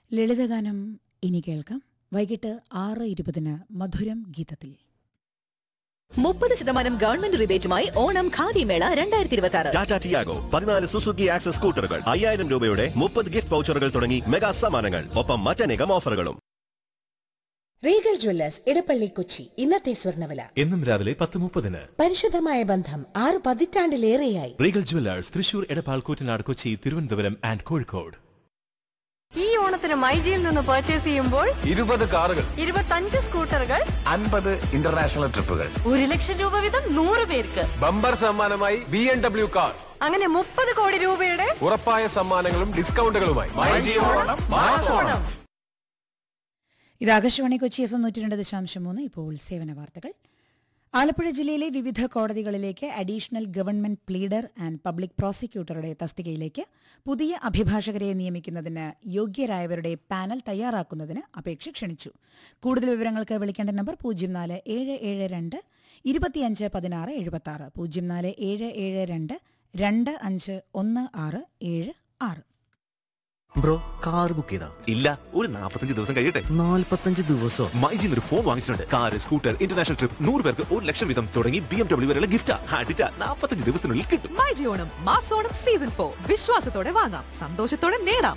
ലളിതഗാനം ഇനി കേൾക്കാം വൈകിട്ട് ആറ് ഇരുപതിന് മധുരം ഗീതത്തിൽ മുപ്പത് ശതമാനം ഗവൺമെന്റ് റിബേറ്റുമായി ഓണം ഖാദി മേള രണ്ടായിരത്തി ഇരുപത്തി ആറ് ടാറ്റ ടിയാഗോ പതിനാല് സുസുക്കി ആക്സസ് സ്കൂട്ടറുകൾ അയ്യായിരം രൂപയുടെ മുപ്പത് ഗിഫ്റ്റ് വൗച്ചറുകൾ തുടങ്ങി മെഗാ സമ്മാനങ്ങൾ ഒപ്പം മറ്റനേകം ഓഫറുകളും റീഗൽ ജ്വല്ലേഴ്സ് ഇടപ്പള്ളി കൊച്ചി ഇന്നത്തെ സ്വർണ്ണവില എന്നും രാവിലെ പത്ത് മുപ്പതിന് പരിശുദ്ധമായ ബന്ധം ആറ് പതിറ്റാണ്ടിലേറെയായി Regal jewellers Thrissur Edappal Koottanad Kochi Thiruvananthapuram and Kozhikode ഈ ഓണത്തിന് മൈജിയിൽ നിന്ന് പർച്ചേസ് ചെയ്യുമ്പോൾ ഇരുപത് കാറുകൾ ഇരുപത്തഞ്ച് സ്കൂട്ടറുകൾ അൻപത് ഇന്റർനാഷണൽ ട്രിപ്പുകൾ ഒരു ലക്ഷം രൂപ വീതം നൂറ് പേർക്ക് ബമ്പർ സമ്മാനമായി ബി എം ഡബ്ല്യു കാർ അങ്ങനെ മുപ്പത് കോടി രൂപയുടെ ഉറപ്പായ സമ്മാനങ്ങളും ഡിസ്കൗണ്ടുകളുമായി ഇത് ആകാശവാണി കൊച്ചി എഫ് എം നൂറ്റി രണ്ട് ദശാംശം മൂന്ന് ഇപ്പോൾ സേവന വാർത്തകൾ ആലപ്പുഴ ജില്ലയിലെ വിവിധ കോടതികളിലേക്ക് additional government pleader and public പ്രോസിക്യൂട്ടറുടെ തസ്തികയിലേക്ക് പുതിയ അഭിഭാഷകരെ നിയമിക്കുന്നതിന് യോഗ്യരായവരുടെ പാനൽ തയ്യാറാക്കുന്നതിന് അപേക്ഷ ക്ഷണിച്ചു കൂടുതൽ വിവരങ്ങൾക്ക് വിളിക്കേണ്ട നമ്പർ പൂജ്യം നാല് ഏഴ് ഏഴ് രണ്ട് ഇരുപത്തിയഞ്ച് പതിനാറ് എഴുപത്തി ആറ് പൂജ്യം നാല് ഏഴ് ഏഴ് രണ്ട് രണ്ട് അഞ്ച് ഒന്ന് ആറ് ഏഴ് ആറ് ബ്രോ കാർ ബുക്ക് ചെയ്താ ഇല്ല ഒരു നാൽപ്പത്തഞ്ച് ദിവസം കഴിയട്ടെ നാല്പത്തഞ്ച് ദിവസം മൈജിന്ന് ഒരു ഫോൺ വാങ്ങിച്ചിട്ടുണ്ട് കാർ സ്കൂട്ടർ ഇന്റർനാഷണൽ ട്രിപ്പ് നൂറ് പേർക്ക് ഒരു ലക്ഷം വീതം തുടങ്ങി ബി എം ഡബ്ല്യു വരെയുള്ള ഗിഫ്റ്റ് അടിച്ച നാൽപ്പത്തഞ്ച് ദിവസത്തിനുള്ളിൽ കിട്ടും മൈജി ഓണം മാസോണം സീസൺ ഫോർ വിശ്വാസത്തോടെ വാങ്ങാം സന്തോഷത്തോടെ നേടാം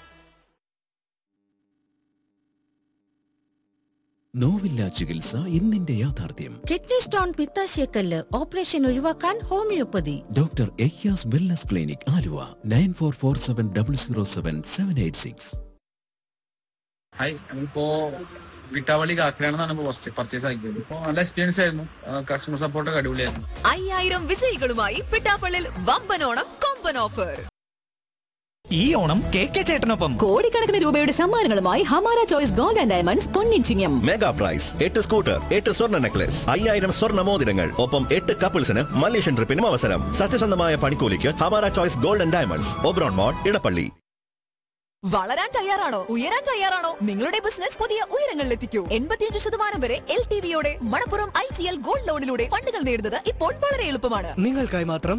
നോവില്ല ചികിത്സ ഇന്നിന്റെ യാഥാർത്ഥ്യം കിഡ്നി സ്റ്റോൺ പിത്താശയക്കല്ല് ഓപ്പറേഷൻ ഒഴിവാക്കാൻ ഹോമിയോപ്പതി ഡോക്ടർ എയ്യാസ് wellness clinic Aluva nine four four seven double zero seven seven eight six hi ഇപ്പോ വിട്ടാവളി കാക്കനാണെന്നാണ് ഇപ്പോ പർച്ചേസ് ആക്കിയത് ഇപ്പോ നല്ല എക്സ്പീരിയൻസ് ആയിരുന്നു കസ്റ്റമർ സപ്പോർട്ട് അടിപൊളിയായിരുന്നു അയ്യായിരം വിജയികളുമായി പിട്ടാപ്പള്ളിൽ വമ്പൻ ഓണം കൊമ്പൻ ഓഫർ ഈ ഓണം കെ കെ ചേട്ടനൊപ്പം കോടിക്കണക്കിന് രൂപയുടെ സമ്മാനങ്ങളുമായി Hamara choice gold and diamonds പൊന്നിച്ചിങ്ങം മെഗാ പ്രൈസ് എട്ട് സ്കൂട്ടർ എട്ട് സ്വർണ്ണ നെക്ലസ് അയ്യായിരം സ്വർണ്ണ മോതിരങ്ങൾ ഒപ്പം എട്ട് കപ്പിൾസിന് മലേഷ്യൻ ട്രിപ്പിനും അവസരം സത്യസന്ധമായ പണിക്കൂലിക്ക് Hamara choice golden diamonds Oberon mall Edappally വളരാൻ തയ്യാറാണോ ഉയരാൻ തയ്യാറാണോ നിങ്ങളുടെ ബിസിനസ് പുതിയ ഉയരങ്ങളിലെത്തിക്കൂ എൺപത്തിയഞ്ച് ശതമാനം വരെ എൽ ടി വിയോടെ Manappuram I G L gold ലോണിലൂടെ ഫണ്ടുകൾ നേടുന്നത് ഇപ്പോൾ വളരെ എളുപ്പമാണ് നിങ്ങൾക്കായി മാത്രം